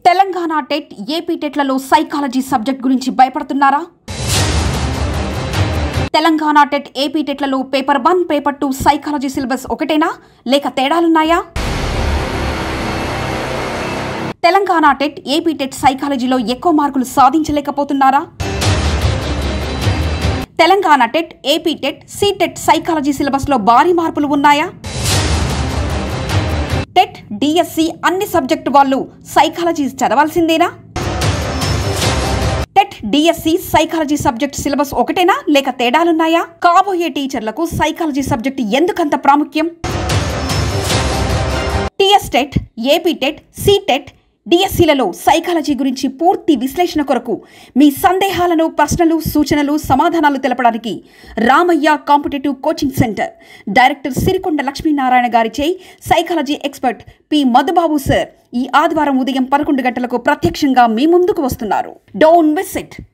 Telangana TET AP టెట్లలో psychology subject గురించి భయపడుతున్నారా తెలంగాణ టెట్ ఏపీ టెట్లలో paper one paper two psychology syllabus ఒకటేనా లేక తేడాలున్నాయా తెలంగాణ టెట్ ఏపీ టెట్ సైకాలజీలో ఎక్కువ మార్కులు సాధించలేకపోతున్నారా Telangana TET AP TET CTET psychology సిలబస్లో భారీ మార్పులు ఉన్నాయా టెట్ డిఎస్సి అన్ని సబ్జెక్టు వాళ్ళు సైకాలజీ చదవాల్సిందేనా TET DSC psychology subject syllabus ఒకటేనా లేక తేడాలున్నాయా కాబోయే టీచర్లకు సైకాలజీ సబ్జెక్ట్ ఎందుకంత ప్రాముఖ్యం TS TET AP TET CTET డిఎస్సీలలో సైకాలజీ గురించి పూర్తి విశ్లేషణ కొరకు మీ సందేహాలను ప్రశ్నలు సూచనలు సమాధానాలు తెలపడానికి Ramayya competitive coaching center director Sirikonda Lakshminarayana గారిచే psychology expert P Madhubabu sir ఈ ఆదివారం ఉదయం పదకొండు గంటలకు ప్రత్యక్షంగా మీ ముందుకు వస్తున్నారు డోంట్ మిస్ ఇట్